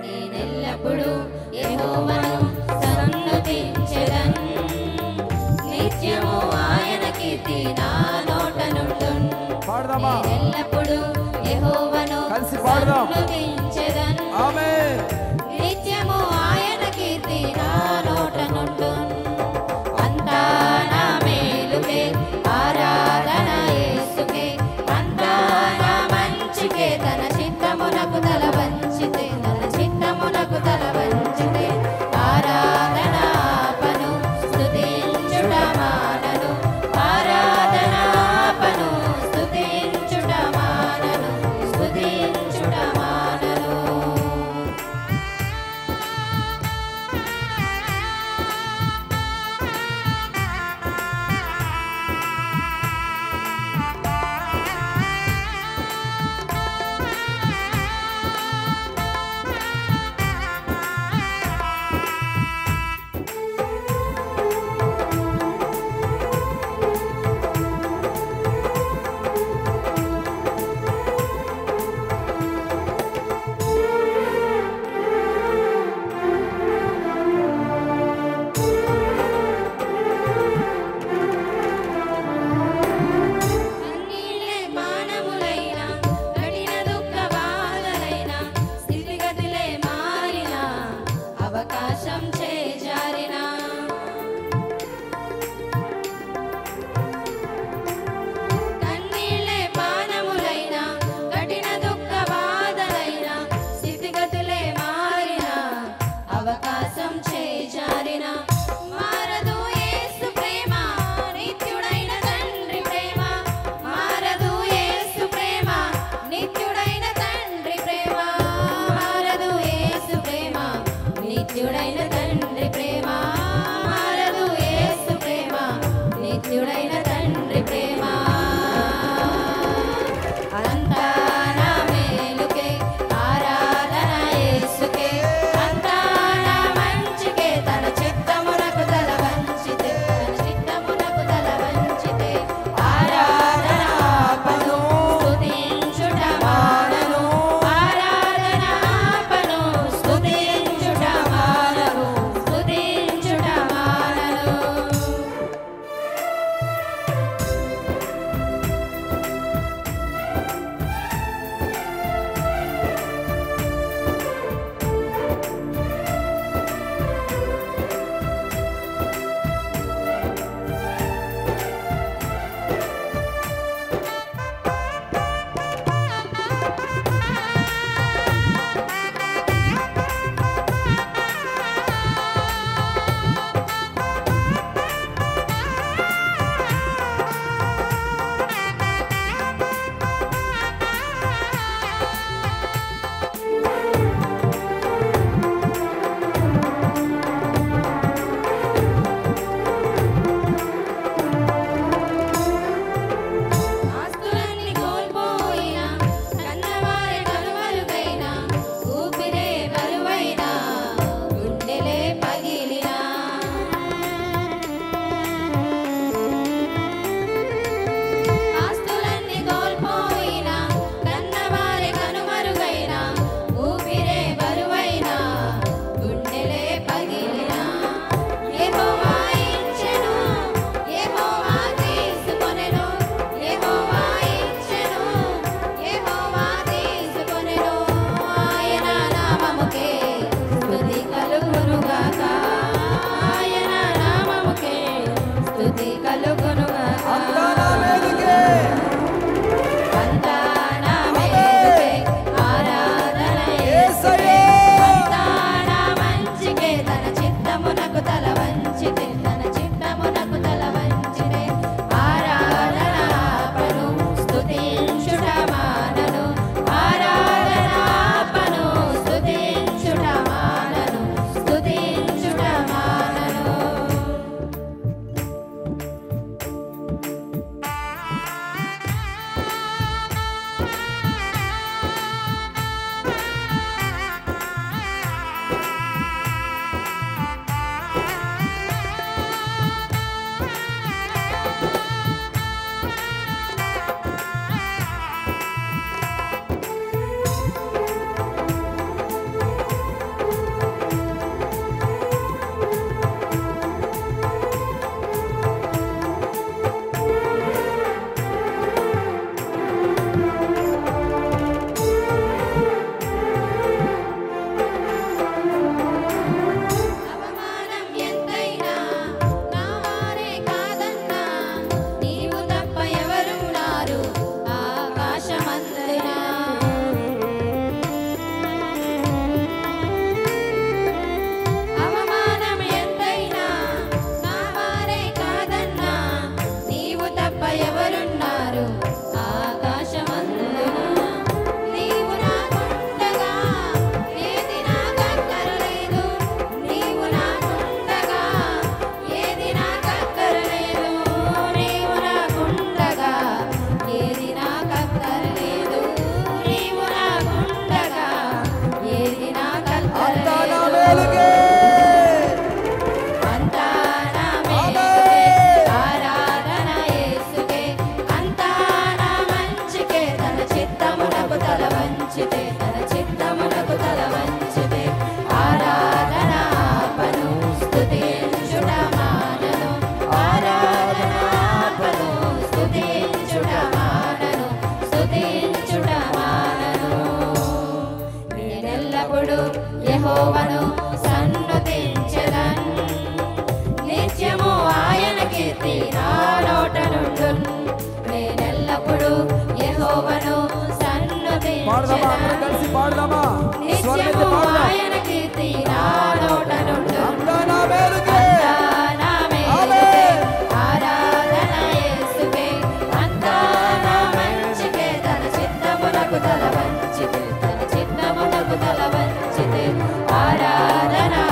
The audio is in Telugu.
నేనెల్లప్పుడూ యెహోవాను సన్నుతించెదన్ నిత్యము ఆయన కీర్తి నా నోట నుండున్ పాడదామా నేనెల్లప్పుడూ యెహోవాను కలిసి పాడదాం. సన్నుతించెదన్ ఆమె నిత్యము ఆయన కీర్తి నా నోట నుండున్ అంతా నా మేలుకే ఆరాధన యేసుకే అంతా నా మంచికే తన చిత్తమునకు తల వంచితే తన చిత్తమునకు తల వంచితే ఆరాధన ఆపను స్తుతించుట మానను ఆరాధన ఆపను స్తుతించుట మానను స్తుతించుట మానను కన్నీళ్ళే పానములైన కఠిన దుఃఖ బాధలైన స్థితిగతులే మారిన అవకాశం చేజారిన కన్నీళ్ళే పానములైన కఠిన దుఃఖ బాధలైన స్థితిగతులే మారిన అవకాశం చేజారిన మారదు యేసు ప్రేమ నిత్యుడైన తండ్రి ప్రేమ మారదు యేసు ప్రేమ నిత్యుడైన తండ్రి ప్రేమ మారదు యేసు ప్రేమ నిత్యుడైన తండ్రి ప్రేమ మారదు యేసు ప్రేమ నిత్యుడైన తండ్రి ప్రేమ అంతా నా మేలుకే ఆరాధన యేసుకే అంతా నా మంచికే తన చిత్తమునకు తల వంచితే తన చిత్తమునకు తల వంచితే ఆరాధన ఆపను స్తుతించుట మానను ఆరాధన ఆపను స్తుతించుట మానను స్తుతించుట మానను ఆస్తులన్నీ కోల్పోయినా కన్నవారి కనుమరుగైనా ఊపిరే బరువైనా గుండెలే పగిలినా ఆస్తులన్నీ కోల్పోయినా కన్నవారి కనుమరుగైనా ఊపిరే బరువైనా గుండెలే పగిలినా యెహోవా ఇచ్చెను యెహోవా తీసుకొనెను యెహోవా ఇచ్చెను యెహోవా తీసుకొనెను ఆయన నామముకే స్తుతి కలుగునుగాక ఆయన నామముకే స్తుతి కలుగునుగాక అంతా నా మేలుకే అంతా నా మేలుకే ఆరాధన యేసయ్యే. అంతా నా మంచికే తన చిత్తమునకు తల వంచితే తన చిత్తమునకు తల వంచితే ఆరాధన ఆపను స్తుతించుట మానను ఆరాధన ఆపను స్తుతించుట మానను స్తుతించుట మానను ఆ నేనెల్లప్పుడు యెహోవను సన్నుతించెదన్ నిత్యము ఆయన కీర్తి నా నోట నుండున్ నేనెల్లప్పుడు యెహోవను పాడదామా అందరం సన్నుతించెదన్ కలిసి పాడదామా స్వరం ఎత్తి నిత్యము పాడదాం ఆయన కీర్తి నా నోట నుండున్ అంతా నా మేలుకే అంతా నా మేలుకే, ఆరాధన యేసుకే, అంతా నా మంచికే, తన చిత్తమునకు తల వంచితే, తన చిత్తమునకు తల వంచితే, ఆరాధన